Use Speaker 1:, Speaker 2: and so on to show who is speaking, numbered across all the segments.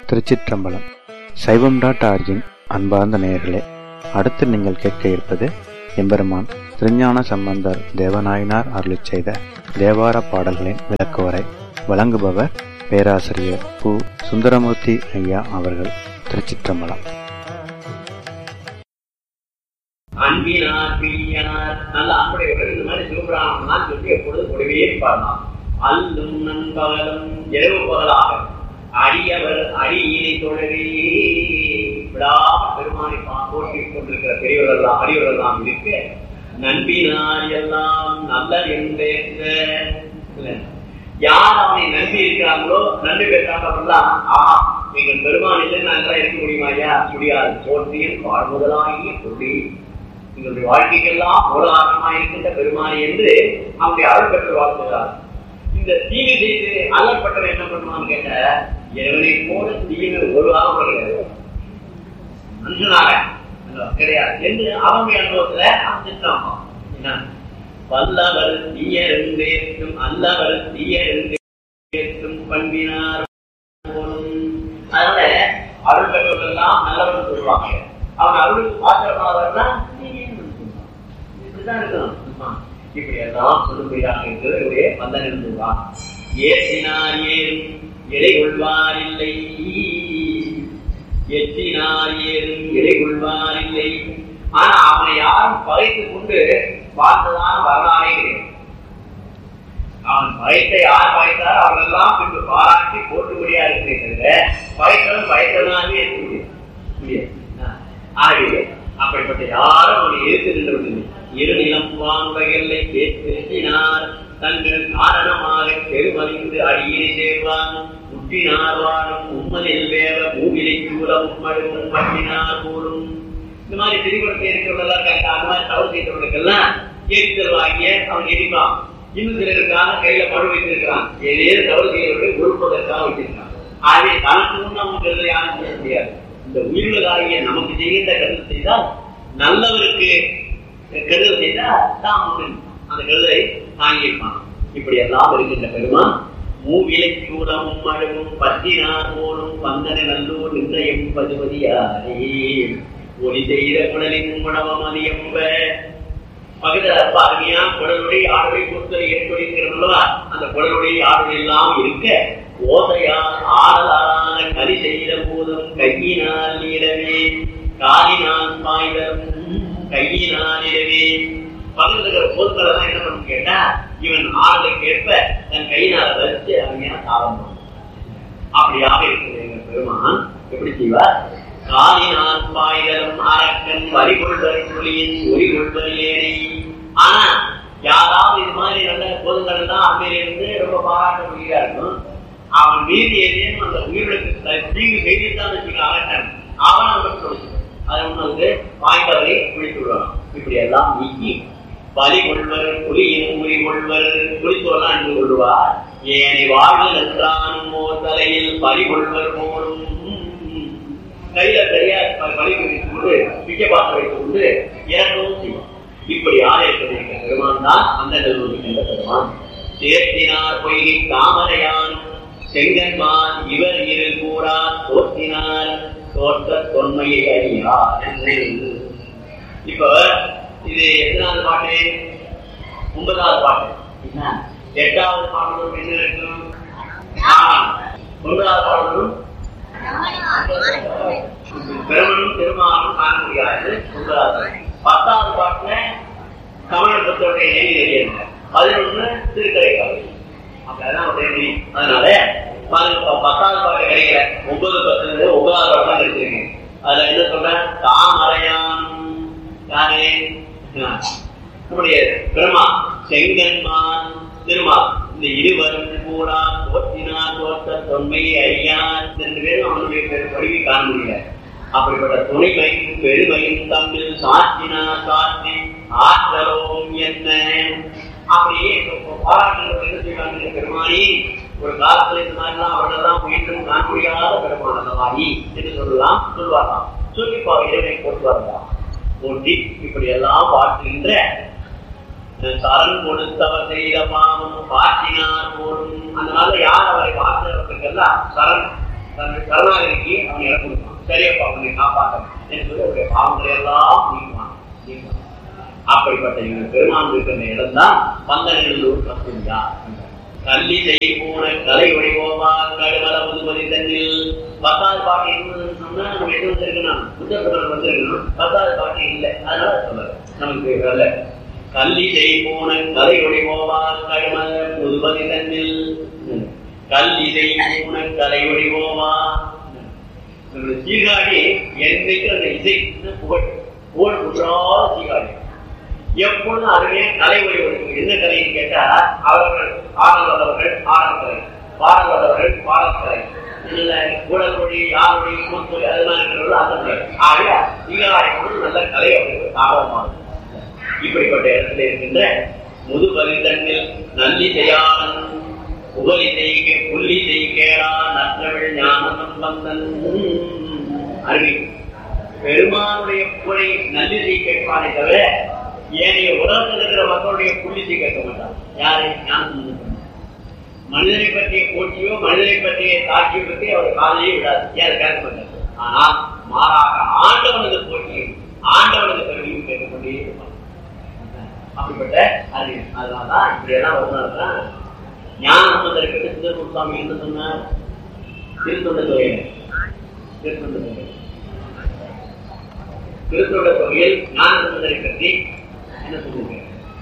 Speaker 1: திருச்சிற்றம்பலம் சைவம் dot origin அன்பார்ந்த நேயர்களே அடுத்து நீங்கள் கேட்க இருப்பது எம்பெருமான் திருஞான சம்பந்தர் தேவநாயனார் அருளிச் செய்த தேவார பாடல்களின் விளக்குவரை வழங்குபவர் பேராசிரியர் பு சுந்தரமூர்த்தி ஐயா அவர்கள் திருச்சிற்றம்பலம்
Speaker 2: அன்பினார் பிரியனார் நல்ல அன்புடையவர்கள் இந்த மாதிரி சிவபிராமணன் சொல்லி எப்பொழுது கூடவே இருப்பார்களாம் அல்லும் நண்பகலும் இரவு பகலாக அடியவர் அடியினை தொடரே விடாம பெருமானை பா- போற்றிக் கொண்டிருக்கிற பெரியவர்கள் எல்லாம் அடியவர்கள் எல்லாம் இருக்க நண்பினார் எல்லாம் நல்ல என்றேற்ற யார் அவனை நம்பி இருக்கிறாங்களோ நன்றி பெற்றாங்களெல்லாம் ஆஹா நீங்கள் பெருமான் இல்லை நல்லா இருக்க முடியுமா ஐயா முடியாது போற்றியில் வாழ்முதலாகிய பொருளி எங்களுடைய வாழ்க்கைக்கெல்லாம் மூலாதாரமாக இருக்கின்ற பெருமானி என்று அவனுடைய அருள் பெற்று வாழ்த்துகிறார் இந்த தீமை செய்து அல்லப்பட்டவன் என்ன பண்ணுவான்னு கேட்ட இறைவனை போல தீமை ஒரு ஆகும் கிடையாது மனுஷனாக அல்லவா? கிடையாது என்று அவனுடைய அனுபவத்துல அவன் திட்டாமா என்ன வல்லவர் தீயருந்தேற்றும் அல்லவர் தீயருந்தேற்றும் பண்பினார் போலும் அதனால அருள் பெற்றவர்கள்லாம் நல்லவன் சொல்லுவாங்க அவன் அருளுக்கு பாத்திரமாவர்னா இப்படிதான் இருக்கணும் ஆமா. இப்படி எல்லாம் சொல்லும்படியாக இருக்கிறவருடைய வந்தன் இருந்துவான் ஏற்றினார் ஏறும் இறை கொள்வார் இல்லை எற்றினார் ஏறும் இறை கொள்வார் இல்லை ஆனா அவனை யாரும் பகைத்துக் கொண்டு பார்த்ததான வரலாறே கிடையாது அவன் பயத்தை யார் பயத்தார் அவர்களெல்லாம் பின்பு பாராட்டி போட்டுபடியா இருக்கிறது பயத்தவன் பயத்தனாவே இருக்க முடியாது முடியாது என்ன? ஆகவே அப்படிப்பட்ட யாரும் அவனை எதிர்த்து நின்றவில்லை இரு நிலம் வாங்குவதில்லை பேசினார் தங்கள் காரணமாக பெருமறிந்து அடியினை சேர்வான் முட்டினார் வாழும் உம்மனில் வேற பூவிலை சூழம் மழுவும் பண்ணினார் போலும் இந்த மாதிரி திரிகுணத்தை இருக்கிறவங்க இருக்காங்க அந்த மாதிரி தவறு செய்தவர்களுக்கெல்லாம் எரித்தல் வாங்கிய அவன் எரிப்பான் இன்னும் சிலருக்காக கையில மழு வைத்திருக்கிறான் ஏதேனும் தவறு செய்யறவர்கள் ஒழுப்பதற்காக வச்சிருக்கான் ஆகவே தனக்கு முன் நமக்கு எழுத யாரும் செய்ய முடியாது இந்த உயிர்களாகிய நமக்கு செய்கின்ற கருத்து செய்தால் நல்லவருக்கு கெடுதல் செய்தால் தான் முடியும் அந்த கெடுதலை தாங்கியிருப்பான் இப்படி எல்லாம் இருக்கின்ற பெருமான் மூவிலை சூடமும் மழுவும் பத்தினார் போலும் வந்தன நல்லூர் நிர்ணயம் பதுமதியாரே ஒளி செய்த குடலின் உணவம் அதியம்ப பகுதியில் ரொம்ப அருமையா குடலுடைய ஆடுவை பொறுத்தலை ஏற்படுகிறவர்களா அந்த குடலுடைய ஆடுகள் எல்லாம் இருக்க ஓசையால் ஆடலான கரி செய்த போதும் கையினால் இடவே காலினால் பாய்தரும் கையினால் இடவே பக்கத்துல இருக்கிற பொருட்களை தான் என்ன பண்ணு கேட்டா இவன் ஆடுதலுக்கு ஏற்ப தன் கையினால வச்சு அருமையா சாதம் அப்படியாக இருக்கிற எங்க பெருமான் எப்படி செய்வார் காலினால் பாய்தலும் அரக்கன் வரிகொள்வர் புலியின் ஒரிகொள்வர் ஏனை ஆனா யாராவது இது மாதிரி நல்ல பொதுங்கள் தான் அங்கிருந்து ரொம்ப பாராட்ட முடியா இருக்கும் அவன் மீறி ஏதேனும் அந்த உயிர்களுக்கு தீங்கு செய்துதான் வச்சுக்க அரக்கன் அவன் அவன் சொல்லு அதை ஒண்ணு வந்து வாய்ந்தவரை குளித்து விடுவான் இப்படி எல்லாம் நீக்கி பலி கொள்வர் புலியின் உரி கொள்வர் புலித்தோலாம் என்று கொள்வார் ஏனை வாழ்வில் என்றானும் ஓர் தலையில் பலி கொள்வர் போலும் கையில சரியா பலி வைத்துக் கொண்டு பிச்சை பாத்திரம் வைத்துக் கொண்டு இறக்கவும் செய்வான் இப்படி ஆலயத்தில் பெருமான் தான் அந்த நிறுவனம் பெருமான் சேர்த்தினார் பொய்கை தாமரையான் செங்கன்மான் இவர் இரு கூறா தோற்றினார் தோற்ற தொன்மையை அறியார் இப்ப இது எத்தனாவது பாட்டு ஒன்பதாவது பாட்டு என்ன? எட்டாவது பாடலும் என்ன இருக்கும் ஆ, ஒன்பதாவது பாடலும் பெருமனும் பெருமானும் காண முடியாது ஒன்பதாவது பத்தாவது பாட்டுல கமலன் புத்தருடைய நெறி நெறியல்ல பதினொன்னு திருக்கரை கதை அப்படிதான் ஒரே நெறி அதனால பாருங்க, ப- பத்தாவது பாட்டு கிடைக்கல ஒன்பது பத்து ஒன்பதாவது பாட்டு தான் கிடைச்சிருக்கு அதுல என்ன சொல்றேன் தாமரையான் யாரு ஆ, நம்முடைய பெருமா செங்கன்மான் திருமா இந்த இருவரும் கூட தோற்றினார் தோற்ற தொன்மையை அறியார் ரெண்டு பேரும் அவனுடைய பெரு படிவை காண முடியல அப்படிப்பட்ட துணைமையும் பெருமையும் தம்மில் சாற்றினார் சாற்றி ஆற்றலோம் என்ன அப்படியே இப்ப பாராட்டுகள் என்ன செய்வாங்க பெருமானி ஒரு காலத்துல இந்த மாதிரிலாம் அவர்களெல்லாம் மீண்டும் காண முடியாத பெருமான் அல்லவாயி என்று சொல்லலாம் சொல்வாராம் சொல்லி பா இறைவனை போட்டு வரலாம் போட்டி இப்படி எல்லாம் பார்க்கின்ற சரண் கொடுத்தவர் செய்த பாவம் பாட்டினார் போலும் அதனால யார் அவரை பார்த்தவர்களுக்கெல்லாம் சரண் தன்னுடைய சரணாகதிக்கு அவன் இடம் கொடுப்பான் சரியப்பா அவனை காப்பாற்றணும் என்று சொல்லி அவருடைய பாவங்களை எல்லாம் நீக்குவான் நீக்குவான் அப்படிப்பட்ட இவங்க பெருமான் இருக்கிற இடம் தான் பந்தநல்லூர் கத்துஞ்சா கல்வி செய்போன கலை வடிவோமா கடுமல முதுமதி தண்ணில் பத்தாவது பாட்டு இருந்ததுன்னு சொன்னா நம்ம எது வந்திருக்கணும் புத்தகத்தில் வந்திருக்கணும் பத்தாவது பாட்டு இல்லை அதனால சொல்ல நமக்கு வரல கல்வி செய்போன கலை வடிவோமா கடுமல முதுமதி தண்ணில் கல்வி செய்போன கலை வடிவோமா சீர்காழி என்னைக்கு அந்த இசை புகழ் புகழ் குற்றாத சீர்காழி எப்பொழுதும் அருமையா கலை வழிபடுத்து என்ன கலைன்னு கேட்டா அவர்கள் ஆடல் வந்தவர்கள் ஆடல் கலை பாடல் வந்தவர்கள் பாடல் கலை இல்ல குடல்மொழி யாழ்மொழி கூத்தொழி அதெல்லாம் இருக்கிறவர்கள் அந்த கலை ஆக சீர்காழி நல்ல கலை அவர்களுக்கு ஆர்வமானது இப்படிப்பட்ட இடத்துல இருக்கின்ற முதுபலி தண்ணில் நல்லி செய்யாளன் புகழி செய்க புள்ளி செய்கேடா நற்றமிழ் ஞான சம்பந்தன் அருவி பெருமானுடைய புகழை நல்லிசை கேட்பானே தவிர ஏனைய உலகத்தில் இருக்கிற மக்களுடைய புள்ளிசை கேட்க மாட்டான் யாரை ஞானம் மனிதனை பற்றிய போட்டியோ மனிதனை பற்றிய தாக்கியோ பற்றி அவர் காலையே விடாது ஏன் கேட்க மாட்டார் ஆனால் மாறாக ஆண்டவனது போட்டியும் ஆண்டவனது கல்வியும் கேட்டுக்கொண்டே இருப்பான் அப்படிப்பட்ட அறிவு அதனாலதான் இப்படி எல்லாம் வருவதான் ஞானம் வந்திருக்கிறது சிதம்பரம் சுவாமி என்ன சொன்னார் திருத்தொண்ட தொகையில் திருத்தொண்ட தொகையில் திருத்தொண்ட தொகையில் ஞான சுந்தரை பற்றி என்ன சொல்லுங்க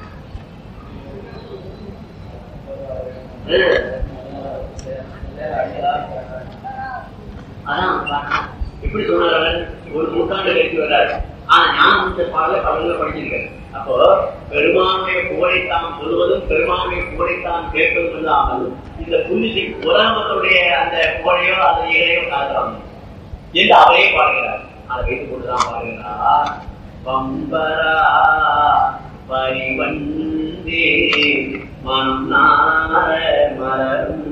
Speaker 2: அதான் எப்படி சொன்னார் ஒரு நூற்றாண்டு கழித்து வர்றாரு ஆனா ஞான பாடல பலங்க படிச்சிருக்காரு அப்போ பெருமானுடைய புகழைத்தான் சொல்வதும் பெருமானுடைய புகழைத்தான் கேட்பதும் இல்லாமல் இந்த புள்ளிசி உலகத்துடைய அந்த புகழையோ அந்த இடையோ காதலாம் என்று அவரே பாடுகிறார் அதை வைத்துக் கொண்டுதான் பாடுகிறார் பம்பரா பரிவந்தே மன்னார மலரும்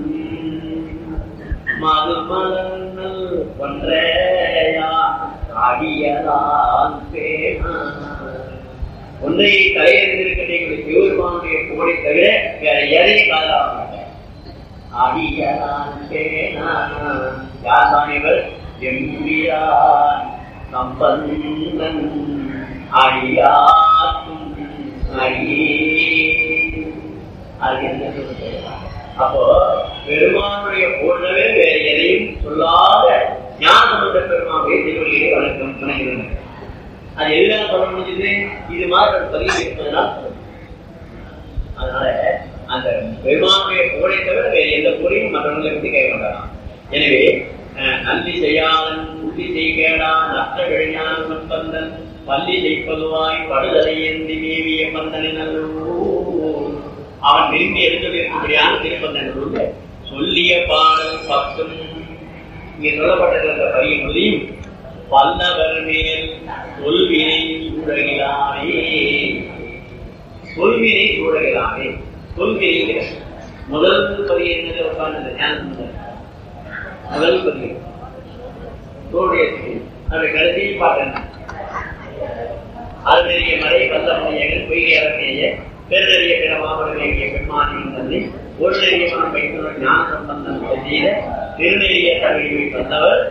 Speaker 2: மது மலர்நல் ஒன்றையா அடியலால் பேனா ஒன்றை தலையறிந்திருக்கின்ற எங்களுடைய சிவபெருமானுடைய புகழை தவிர வேற எதையும் காதலாக மாட்டேன் அடியலால் பேனா யார் தான் இவர் எம்பியார் சம்பந்தன் அடியாக்கும் அடியே அது என்ன சொல்றது அப்போ பெருமானுடைய போன்றவே வேற எதையும் சொல்லாத ஞானமுள்ள பெருமானுடைய திருவள்ளியை வணக்கம் வணங்குகிறேன் அது எதுக்காக சொல்ல முடிஞ்சது இது மாதிரி ஒரு பதிவு இருப்பதனால் அதனால அந்த பெருமானுடைய புகழை தவிர வேறு எந்த புகழையும் மற்றவர்களை பற்றி கை கொண்டாடாம் எனவே நன்றி செய்யாதன் புத்தி செய்கேடா நஷ்ட விழைஞான சம்பந்தன் பள்ளி செய்ப்பதுவாய் படுதலை ஏந்தி மேவிய பந்தனை நல்லூர் அவன் விரும்பி எழுந்திருக்கும்படியான திருப்பந்தன் சொல்லிய பாடல் பத்தும் இங்கே சொல்லப்பட்டிருக்கிற பரிய மொழியும் பல்லவர் மேல் சொல்வினை சூழகிலானே சொல்வினை சூழகிலானே சொல்வினை முதல் பதிய என்னது உட்கார்ந்து ஞானம் முதல் பதிய தோடைய அதை கடைசியில் பார்த்தேன் அருநெறிய மறை வல்ல முனையங்கள் பொய்கை அரசேய பெருநெறிய பிற மாபடமேகிய பெண்மானியின் தந்தை ஒரு நெறியமான வைத்துள்ள ஞான சம்பந்தம் செய்த திருநெறிய தமிழை வந்தவர்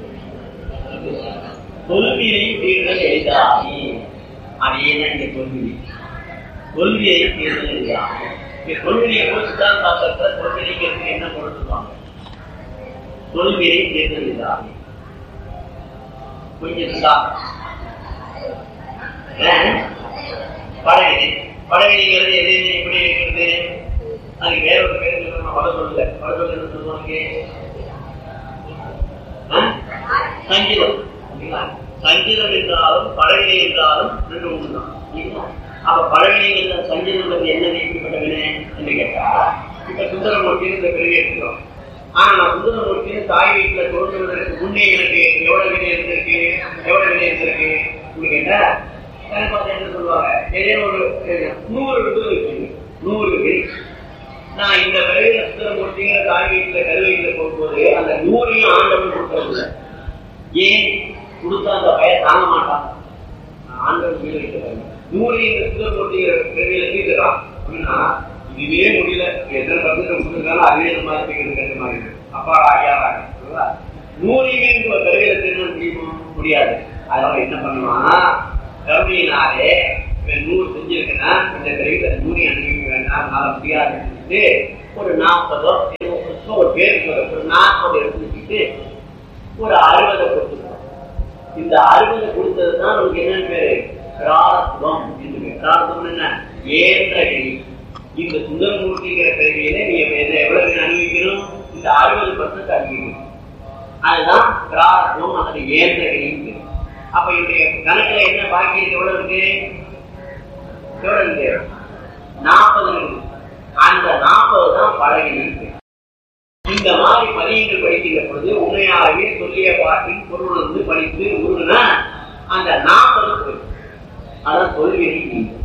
Speaker 2: தொல்வியை தீர்தல் எளிதாகி அதேதான் இங்க தொல்வியை தொல்வியை தீர்தல் எளிதாகி இங்க தொல்வியை குறித்துதான் பார்க்கற தொல்வினைக்கு என்ன பொருள் சொல்லுவாங்க தொல்வியை தீர்தல் எளிதாகி கொஞ்சம் தான் படகினை படகினைங்கிறது எது எப்படி இருக்கிறது அதுக்கு வேற ஒரு பேர் சொல்லணும் வட சொல்ல வட சொல்ல என்ன சொல்லுவாங்க சங்கீதம் சங்கீதம் என்றாலும் பழவினை என்றாலும் ரெண்டு ஒன்று தான் அப்ப பழவினை சங்கீதம் என்னது எப்படிப்பட்ட வினை என்று கேட்டா இப்ப சுந்தரமூர்த்தின்னு இந்த பிறகு எடுத்துக்கிறோம் ஆனா நான் சுந்தரமூர்த்தின்னு தாய் வீட்டுல தோன்றுவதற்கு முன்னே எனக்கு எவ்வளவு வினை இருந்திருக்கு எவ்வளவு வினை இருந்திருக்கு கேட்டா என்ன சொல்லுவாங்க ஏதேனும் ஒரு நூறு இது இருக்கு நூறு வினை நான் இந்த பிறகு சுந்தரமூர்த்திங்கிற தாய் வீட்டுல கருவையில போகும்போது அந்த நூறையும் ஆண்டவன் கொடுக்கறது ஏன் கொடுத்தா அந்த பய தாங்க மாட்டான் ஆண்டவன் கீழே வைக்கிறாங்க நூறு இந்த சுந்தரமூர்த்திங்கிற பிறவியில தீர்க்கிறான் அப்படின்னா இதுவே முடியல எத்தனை பர்சன்ட் கொடுத்துருக்காலும் அதுவே நம்ம இருக்கிறது கஷ்டமா இருக்கு அப்பா ஐயா நூறிலிருந்து ஒரு கருவியில திருட முடியுமா முடியாது அதனால என்ன பண்ணுவான் கருவியினாலே இவன் நூறு செஞ்சிருக்கனா இந்த கருவியில நூறி அனுபவிக்க வேண்டாம் அதனால முடியாதுன்னு சொல்லிட்டு ஒரு நாற்பதோ இருபது ஒரு பேருக்கு ஒரு நாற்பது எடுத்து வச்சுட்டு ஒரு அறுபதை கொடுத்துருவோம் இந்த அறுபது கொடுத்தது தான் நமக்கு என்னன்னு பேரு பிராரத்துவம் என்று பேரு. பிராரத்துவம் என்ன ஏன்ற கருவி இந்த சுந்தரமூர்த்திங்கிற கருவியில நீ என்ன எவ்வளவு அனுபவிக்கணும் இந்த அறுபது பர்சன்ட் அனுபவிக்கணும் அதுதான் பிராரத்துவம் அல்லது ஏன்ற கருவி அப்ப என்னுடைய கணக்குல என்ன பாக்கி இருக்கு எவ்வளவு இருக்கு எவ்வளவு இருக்கு நாற்பது இருக்கு அந்த நாற்பது தான் பழகி இருக்கு இந்த மாதிரி பதியங்கள் படிக்கின்ற பொழுது உண்மையாகவே சொல்லிய பாட்டின் பொருள் வந்து படித்து உருகுனா அந்த நாற்பது போயிடும் அதான் சொல்வினை நீங்கும்.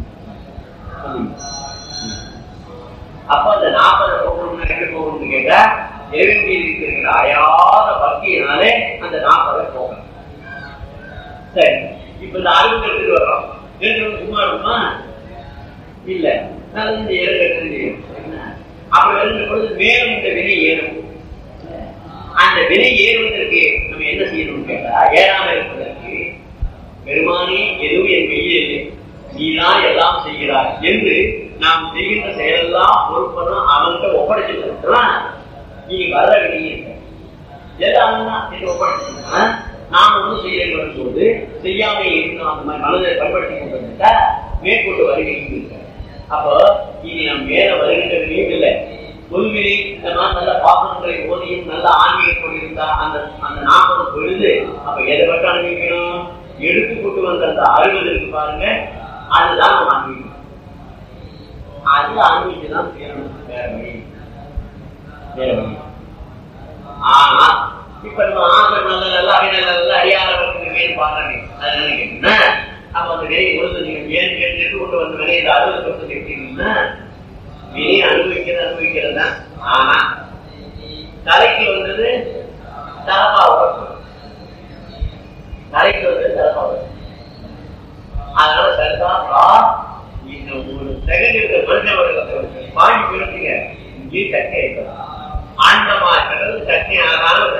Speaker 2: அப்ப அந்த நாற்பது போகணும்னு எப்படி போகணும்னு கேட்டா எருங்கி இருக்கிற அயாத பக்தியினாலே அந்த நாற்பதை போகணும் சரி இப்ப இந்த அறுபது எடுத்துட்டு வர்றோம் எடுத்துட்டு சும்மா இருக்குமா இல்ல நான் இந்த ஏழு எடுத்து அப்படி வருகிற பொழுது மேலும் இந்த வினை ஏறும் அந்த வினை ஏறுவதற்கு நம்ம என்ன செய்யணும்னு கேட்டா ஏறாம இருப்பதற்கு பெருமானே எதுவும் என் கையில் இல்லை நீதான் எல்லாம் செய்கிறாய் என்று நாம் செய்கின்ற செயலெல்லாம் பொறுப்பெல்லாம் அவன்கிட்ட ஒப்படைச்சிருக்கிறா நீ வர வினையே எல்லாம் என்று ஒப்படைச்சிருக்கா நாம் ஒன்றும் செய்யணும் போது செய்யாம இருந்தோம் அந்த மாதிரி மனதை பயன்படுத்தி கொண்டிருந்தா மேற்கொண்டு வருகிறீங்க அப்போ இனி நம் மேல வருகின்ற வினையும் இல்லை தொல்வினை இந்த மாதிரி நல்ல பாசனங்களை ஓதியும் நல்ல ஆன்மீகம் கொண்டிருந்தா அந்த அந்த நாற்பது பொழுது அப்ப எதை மட்டும் அனுபவிக்கணும் எடுத்து கொண்டு வந்த அந்த அறுபது இருக்கு பாருங்க அதுதான் நம்ம அனுபவிக்கணும் அது அனுபவிச்சுதான் செய்யணும் வேற வழி வேற வழி ஆனா இப்ப நம்ம ஆசை நல்ல நல்ல அடி நல்ல அடியாரவர்களுக்கு பாருங்க அது நினைக்கிறேன் அப்ப அந்த விலை கொடுத்து நீங்க ஏன் கேட்டு கொண்டு வந்த விலை இந்த அறுபது கொடுத்து கேட்டீங்கன்னா வினை அனுபவிக்கிறது அனுபவிக்கிறது தான் ஆனா தலைக்கு வந்தது தலப்பா உடம்பு தலைக்கு வந்தது தலப்பா உடம்பு அதனால சரிதான் இந்த ஒரு செகண்ட் இருக்கிற மனுஷன் பாண்டி போயிருந்தீங்க இங்கே சட்டை இருக்கலாம் ஆண்டமா கடல் சட்டை ஆகாம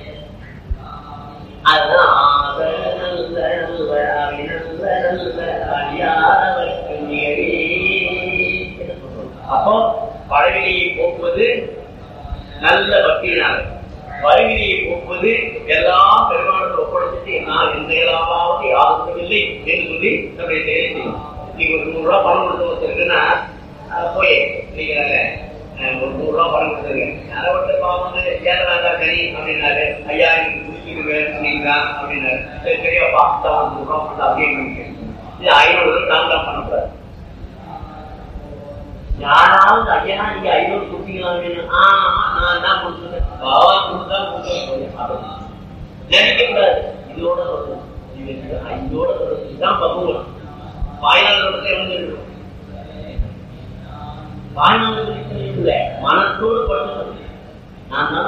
Speaker 2: அதுதான் ஆக நல்ல நல்ல அடி நல்ல நல்ல அடியாரவர்க்கு நிகழே. அப்போ பழவினையை போக்குவது நல்ல பக்தியினால வறுமையை போக்குவது எல்லாம் பெருமானத்தை ஒப்படைச்சிட்டு நான் எந்த இயலாமாவது யாருக்கும் இல்லை என்று சொல்லி நம்முடைய செயலை செய்யும் நீங்க ஒரு நூறு ரூபாய் பணம் கொடுத்து வச்சிருக்குன்னா அஹ், போய் நீங்க அஹ், ஒரு நூறு ரூபாய் பணம் கொடுத்துருங்க யாரை விட்டு பாவம் வந்து ஏழாண்டா சரி அப்படின்னாரு ஐயா எனக்கு குடிச்சிட்டு வேணுங்களா அப்படின்னாரு சரி சரியாப்பா தான் நூறு ரூபாய் கொடுத்து அப்படியே நீங்க இது ஐநூறு தான் தான் பண்ணக்கூடாது யாராவது ஐயா நீங்க ஐநூறு கொடுத்தீங்களா ஆமா நான் தான் கொடுத்துருக்கேன் பாவா கொடுத்தா கொடுத்தேன் நினைக்க கூடாது இதோட சொல்லணும். இது இது இதோட சொல்லணும். இதுதான் பக்குவம் வாய்நாள் சொல்லத்தை வந்து வாய்நாள் சொல்லி இல்லை மனத்தோடு பட்டு நான் தான்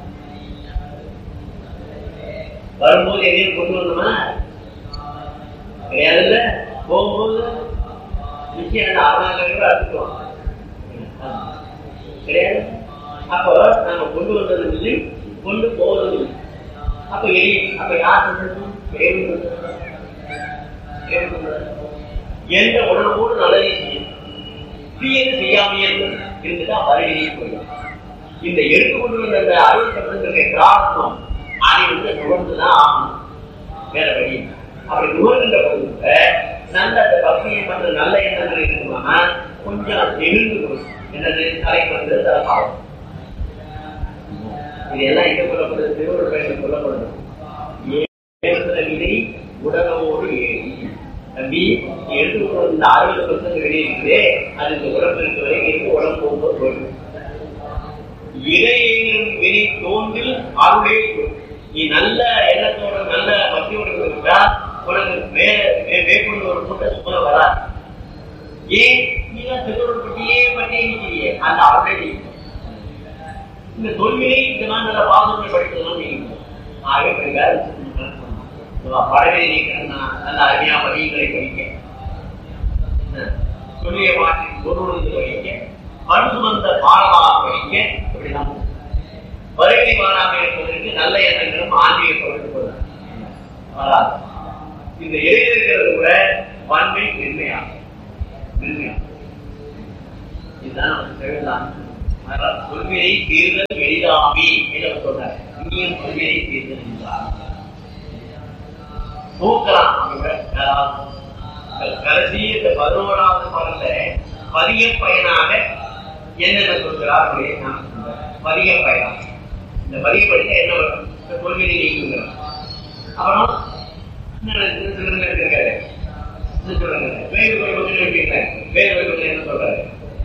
Speaker 2: வரும்போது எதையும் கொண்டு வந்தோமா கிடையாதுல்ல போகும்போது நிச்சயம் அருணாச்சலம் அடிச்சுக்குவோம் கிடையாது அப்போ நாம கொண்டு வந்தது இல்லை கொண்டு போவதும் இல்லை அப்ப எலி அப்ப யார் சொல்றது வேறு சொல்றது? வேறு சொல்றது? எந்த உடனோடு நல்லதை செய்யும் தீயது செய்யாமையே இருந்துட்டா வருகையே போயிடும் இந்த எடுத்துக்கொண்டு வந்த அந்த அறுபத்தி பிரார்த்தம் அதை வந்து நுகர்ந்துதான் ஆகணும் வேற வழி இல்லை. அப்படி நுகர்கின்ற பொழுது நல்ல அந்த பக்தியை பண்ற நல்ல எண்ணங்கள் இருக்குமானா கொஞ்சம் எழுந்து கொள்ளும். என்னது தலைக்கு வந்து தலப்பாகும் இதெல்லாம் எங்க சொல்லப்படுது திருவள்ளுவர் பயணம் சொல்லப்படுது ஏறுகிற விதை உடலோடு ஏறி தம்பி நீ எடுத்துக்கொண்டு இந்த அறுபது பர்சன்ட் வெளியே இருக்குதே அது இந்த உடம்பு இருக்க வரைக்கும் இருக்கு உடம்பு போகும்போது போயிடும் இடையேறும் வினை தோன்றில் அருளே கொள். நீ நல்ல எண்ணத்தோட நல்ல பக்தியோட இருக்கா உனக்கு மேல மே- மேற்கொண்டு ஒரு கூட்டம் சும்மா வராது ஏன் நீதான் திருவள்ளுவர் பற்றியே பற்றியே நிற்கிறியே அந்த அருளை இந்த தொல்வினை இந்த மாதிரி நல்ல பாசங்களை படித்ததெல்லாம் நீங்க ஆகவே பெரியார் படவை நீக்கணும்னா நல்ல அருமையா பதியங்களை படிக்க சொல்லிய மாற்றின் பொருள் படிக்க மண் சுமந்த பாடமாக படிக்க இப்படிதான் வருகை மாறாமல் இருப்பதற்கு நல்ல எண்ணங்களும் வராது இந்த எளிதில் இருக்கிறது கூட வன்மை மென்மையாகும் மென்மையாகும் இதுதான் நமக்கு தேவைதான் அதனால் கொள்கையை தீர்தல் எளிதாமி என்று அவர் சொல்றார் இனியும் கொள்கையை தீர்தல் என்றார் தூக்கலாம் கடைசி இந்த பதினோராவது பாடல பதிய பயனாக என்னென்ன சொல்கிறார் அப்படியே நான் சொல்றேன் பதிய பயனாக இந்த பதிய படிக்க என்ன வரும் இந்த கொள்கையை நீக்குங்கிறோம் அப்புறம் இன்னும் சொல்லுங்க இருக்காரு வேறு ஒரு பக்கம் இருக்கீங்க வேறு ஒரு பக்கம் என்ன சொல்றாரு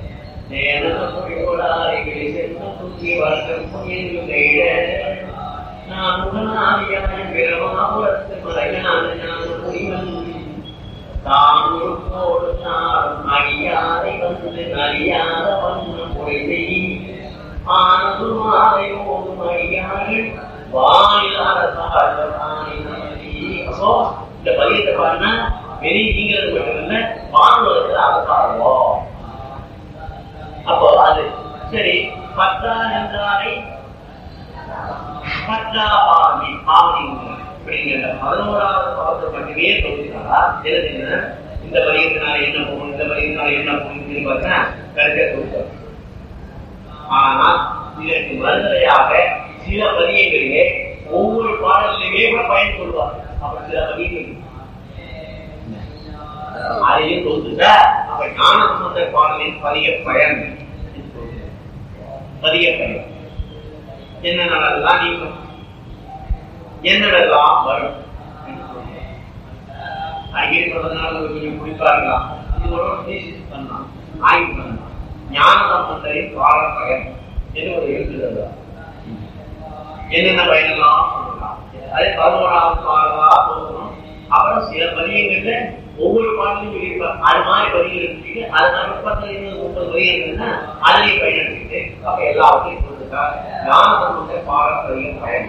Speaker 2: நான் உடனாதியான பிரமாபுரத்து மலையான முடிவன் தான் உருப்போடு நான் அடியாரை வந்து அறியாத வண்ணம் பொழுதை ஆனது மாலை ஓடும் அடியார்கள் வாயிலாத அப்போ இந்த பதியத்தை பாருன்னா வெளியே நீங்கிறது மட்டும் இல்ல வானுலகத்தில் அவசாரம் அப்போ அது சரி பத்தா என்றாரை பற்றா பாவனி பாவனி அப்படிங்கிற பதினோராவது பாவத்தை மட்டுமே சொல்லிட்டாரா தெரிஞ்சுங்க இந்த பதியத்தினால என்ன போகும் இந்த பதியத்தினால என்ன போகும் பார்த்தா கடைசியா சொல்லிட்டார் ஆனால் இதற்கு மறுதலையாக சில பதியங்களிலே ஒவ்வொரு பாடலிலுமே கூட பயன் சொல்வார் அப்ப சில பதியங்கள் அதையும் தொகுத்துட்டா அப்ப ஞான சம்பந்த பாடலின் பதிய பயன் பதிய பயன் என்னென்னலாம் நீங்கும் என்னென்னலாம் வரும் அடிக்கடி சொல்றதுனால கொஞ்சம் குறிப்பாருங்களா இது ஒரு பண்ணலாம் ஆய்வு பண்ணலாம் ஞான சம்பந்தரின் பாட பயன் என்று ஒரு எழுத்துதல் என்னென்ன பயனெல்லாம் சொல்லலாம் அதே பதினோராவது பாடலா போகணும் அப்புறம் சில பதியங்கள்ல ஒவ்வொரு பாடலையும் சொல்லியிருப்பார் அது மாதிரி பதிகள் எடுத்துட்டு அது மாதிரி முப்பத்தி இருபது முப்பது பதிகள்னா அதுலயும் பயன் எடுத்துட்டு அப்ப எல்லாவற்றையும் கொடுத்துட்டா ஞான சம்பந்த பாட பதிகள் பயன்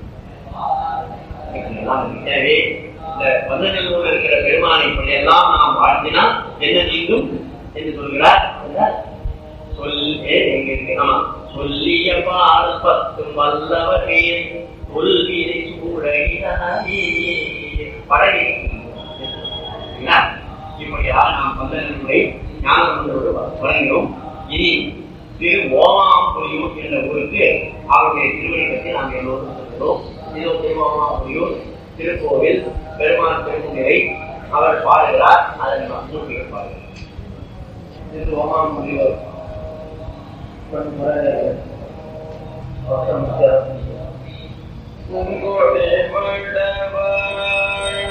Speaker 2: எனவே இந்த வந்தநல்லூர் இருக்கிற பெருமானை இப்படி எல்லாம் நாம் வாழ்த்தினால் என்ன நீங்கும் என்று சொல்கிறார் சொல்லே எங்க இருக்கு ஆமா சொல்லிய பால் பத்தும் வல்லவரே கொள்வினை சூழலாயே படகை இப்படியாக நாம் வந்தனங்களை ஞானமன்றோடு வழங்கினோம் இனி திரு ஓமாம்புரியூர் என்ற ஊருக்கு அவருடைய திருமணி பற்றி நாம் எல்லோரும் சொல்கிறோம் இது திரு ஓமாம்புரியூர் திருக்கோவில் பெருமான் திருமுறை அவர் பாடுகிறார் அதை நாம் நூற்றிகள் பாடுகிறோம் திரு ஓமாம்புரியூர்
Speaker 3: உங்களே மண்டபாய்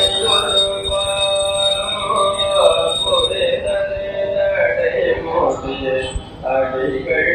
Speaker 3: அடிகள்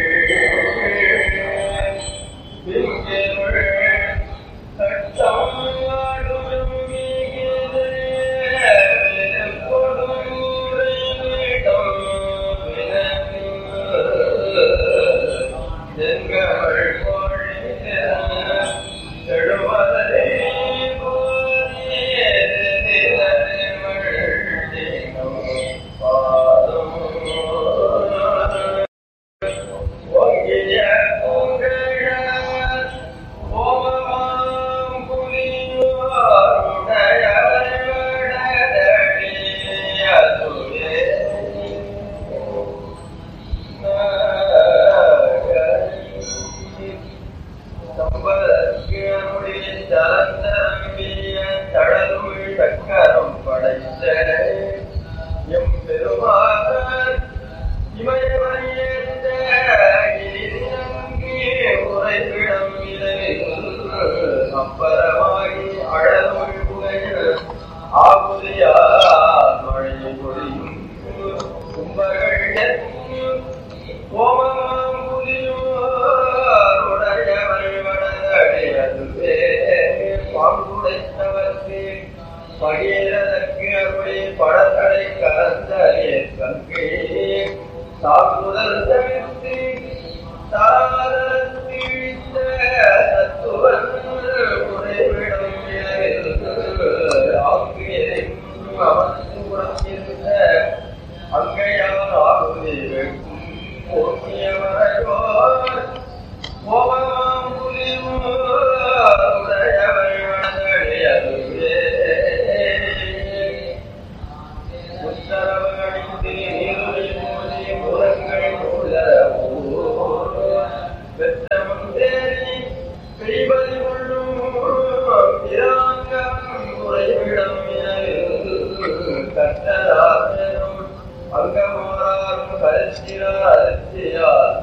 Speaker 3: கட்டராசனோடு அங்கமோராரும் கருத்தினார் அருத்தியார்